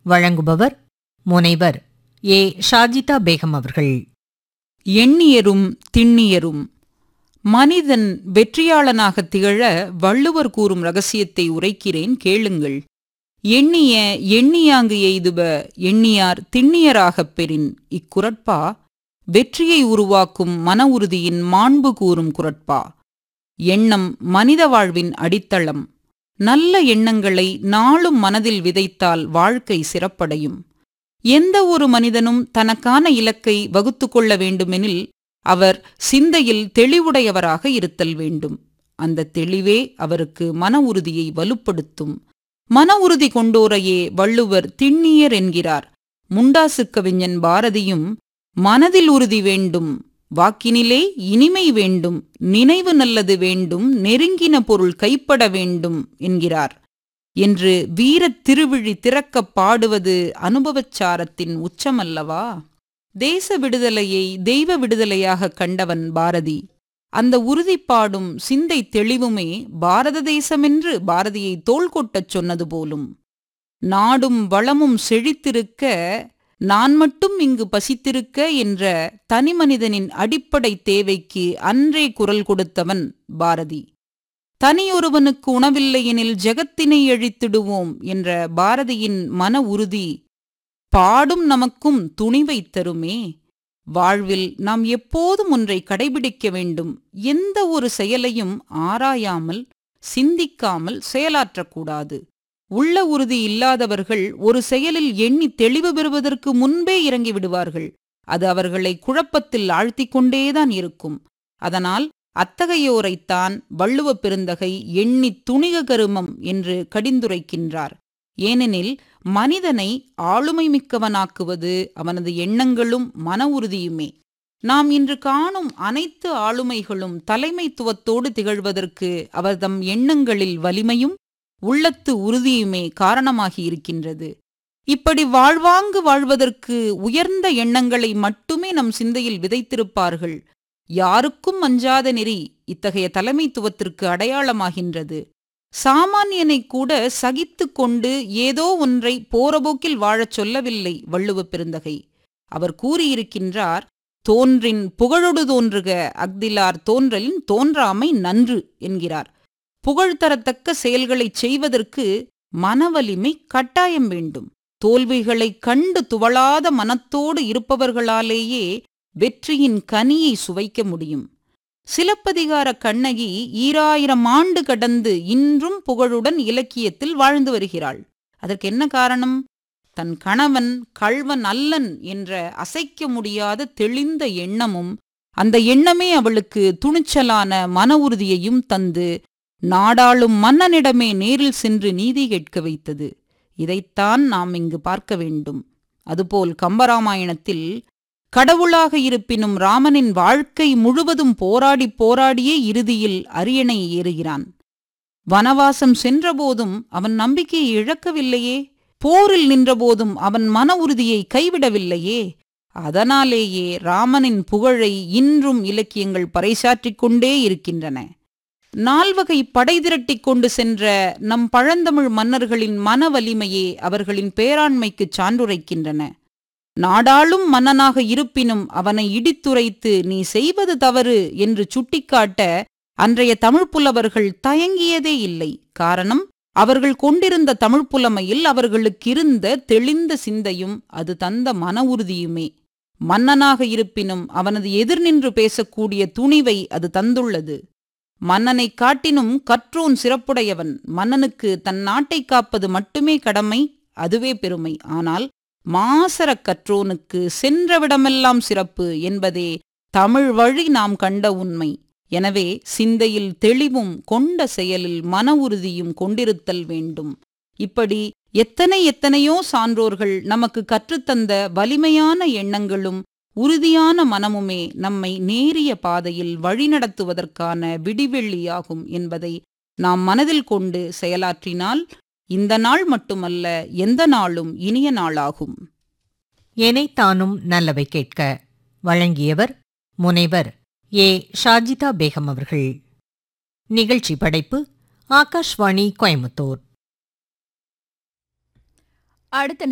வழங்குபவர் முனைவர் ஏ ஷாஜிதா பேகம் அவர்கள் எண்ணியரும் திண்ணியரும் மனிதன் வெற்றியாளனாகத் திகழ வள்ளுவர் கூறும் ரகசியத்தை உரைக்கிறேன் கேளுங்கள் எண்ணிய எண்ணியாங்கு எய்துப எண்ணியார் திண்ணியராகப் பெறின் இக்குரட்பா வெற்றியை உருவாக்கும் மன உறுதியின் மாண்பு கூறும் குரட்பா எண்ணம் மனித வாழ்வின் அடித்தளம் நல்ல எண்ணங்களை நாளும் மனதில் விதைத்தால் வாழ்க்கை சிறப்படையும் எந்த ஒரு மனிதனும் தனக்கான இலக்கை வகுத்து கொள்ள வேண்டுமெனில் அவர் சிந்தையில் தெளிவுடையவராக இருத்தல் வேண்டும் அந்த தெளிவே அவருக்கு மன உறுதியை வலுப்படுத்தும் மன உறுதி கொண்டோரையே வள்ளுவர் திண்ணியர் என்கிறார் முண்டாசு கவிஞன் பாரதியும் மனதில் உறுதி வேண்டும் வாக்கினிலே இனிமை வேண்டும் நினைவு நல்லது வேண்டும் நெருங்கின பொருள் கைப்பட வேண்டும் என்கிறார் என்று வீரத் திருவிழி திறக்கப் பாடுவது அனுபவச்சாரத்தின் உச்சமல்லவா தேச விடுதலையை தெய்வ விடுதலையாக கண்டவன் பாரதி அந்த உறுதிப்பாடும் சிந்தை தெளிவுமே பாரத தேசமென்று பாரதியை தோள் கொட்டச் சொன்னது போலும் நாடும் வளமும் செழித்திருக்க நான் மட்டும் இங்கு பசித்திருக்க என்ற தனிமனிதனின் அடிப்படை தேவைக்கு அன்றே குரல் கொடுத்தவன் பாரதி தனியொருவனுக்கு உணவில்லையெனில் ஜெகத்தினை அழித்திடுவோம் என்ற பாரதியின் மன உறுதி பாடும் நமக்கும் துணிவை தருமே வாழ்வில் நாம் எப்போதும் ஒன்றை கடைபிடிக்க வேண்டும் எந்த ஒரு செயலையும் ஆராயாமல் சிந்திக்காமல் செயலாற்றக்கூடாது உள்ள உறுதி இல்லாதவர்கள் ஒரு செயலில் எண்ணி தெளிவு பெறுவதற்கு முன்பே இறங்கி விடுவார்கள் அது அவர்களை குழப்பத்தில் ஆழ்த்திக் கொண்டேதான் இருக்கும் அதனால் அத்தகையோரைத்தான் வள்ளுவ பெருந்தகை எண்ணி துணிக கருமம் என்று கடிந்துரைக்கின்றார் ஏனெனில் மனிதனை ஆளுமை மிக்கவனாக்குவது அவனது எண்ணங்களும் மன உறுதியுமே நாம் இன்று காணும் அனைத்து ஆளுமைகளும் தலைமைத்துவத்தோடு திகழ்வதற்கு அவர்தம் எண்ணங்களில் வலிமையும் உள்ளத்து உறுதியுமே காரணமாகி இருக்கின்றது இப்படி வாழ்வாங்கு வாழ்வதற்கு உயர்ந்த எண்ணங்களை மட்டுமே நம் சிந்தையில் விதைத்திருப்பார்கள் யாருக்கும் அஞ்சாத நெறி இத்தகைய தலைமைத்துவத்திற்கு அடையாளமாகின்றது சாமானியனை கூட சகித்து கொண்டு ஏதோ ஒன்றை போறபோக்கில் வாழச் சொல்லவில்லை வள்ளுவ பெருந்தகை அவர் கூறியிருக்கின்றார் தோன்றின் புகழொடு தோன்றுக அக்திலார் தோன்றலின் தோன்றாமை நன்று என்கிறார் புகழ் தரத்தக்க செயல்களைச் செய்வதற்கு மனவலிமை கட்டாயம் வேண்டும் தோல்விகளைக் கண்டு துவளாத மனத்தோடு இருப்பவர்களாலேயே வெற்றியின் கனியை சுவைக்க முடியும் சிலப்பதிகார கண்ணகி ஈராயிரம் ஆண்டு கடந்து இன்றும் புகழுடன் இலக்கியத்தில் வாழ்ந்து வருகிறாள் அதற்கு என்ன காரணம் தன் கணவன் கள்வன் அல்லன் என்ற அசைக்க முடியாத தெளிந்த எண்ணமும் அந்த எண்ணமே அவளுக்கு துணிச்சலான மன உறுதியையும் தந்து நாடாளும் மன்னனிடமே நேரில் சென்று நீதி கேட்க வைத்தது இதைத்தான் நாம் இங்கு பார்க்க வேண்டும் அதுபோல் கம்பராமாயணத்தில் கடவுளாக இருப்பினும் ராமனின் வாழ்க்கை முழுவதும் போராடி போராடியே இறுதியில் அரியணை ஏறுகிறான் வனவாசம் சென்றபோதும் அவன் நம்பிக்கையை இழக்கவில்லையே போரில் நின்றபோதும் அவன் மன உறுதியை கைவிடவில்லையே அதனாலேயே ராமனின் புகழை இன்றும் இலக்கியங்கள் பறைசாற்றிக் கொண்டே இருக்கின்றன நால்வகை படை திரட்டிக் கொண்டு சென்ற நம் பழந்தமிழ் மன்னர்களின் மன வலிமையே அவர்களின் பேராண்மைக்குச் சான்றுரைக்கின்றன நாடாளும் மன்னனாக இருப்பினும் அவனை இடித்துரைத்து நீ செய்வது தவறு என்று சுட்டிக்காட்ட அன்றைய தமிழ்ப்புலவர்கள் தயங்கியதே இல்லை காரணம் அவர்கள் கொண்டிருந்த தமிழ்ப்புலமையில் அவர்களுக்கிருந்த தெளிந்த சிந்தையும் அது தந்த மன உறுதியுமே மன்னனாக இருப்பினும் அவனது எதிர் நின்று பேசக்கூடிய துணிவை அது தந்துள்ளது மன்னனைக் காட்டினும் கற்றோன் சிறப்புடையவன் மன்னனுக்கு தன் நாட்டை காப்பது மட்டுமே கடமை அதுவே பெருமை ஆனால் மாசரக் கற்றோனுக்கு சென்றவிடமெல்லாம் சிறப்பு என்பதே தமிழ் வழி நாம் கண்ட உண்மை எனவே சிந்தையில் தெளிவும் கொண்ட செயலில் மன உறுதியும் கொண்டிருத்தல் வேண்டும் இப்படி எத்தனை எத்தனையோ சான்றோர்கள் நமக்கு கற்றுத்தந்த வலிமையான எண்ணங்களும் உறுதியான மனமுமே நம்மை நேரிய பாதையில் வழிநடத்துவதற்கான விடிவெள்ளியாகும் என்பதை நாம் மனதில் கொண்டு செயலாற்றினால் இந்த நாள் மட்டுமல்ல எந்த நாளும் இனிய நாளாகும் எனைத்தானும் நல்லவை கேட்க வழங்கியவர் முனைவர் ஏ ஷாஜிதா பேகம் அவர்கள் நிகழ்ச்சி படைப்பு ஆகாஷ்வாணி கோயமுத்தூர் அடுத்த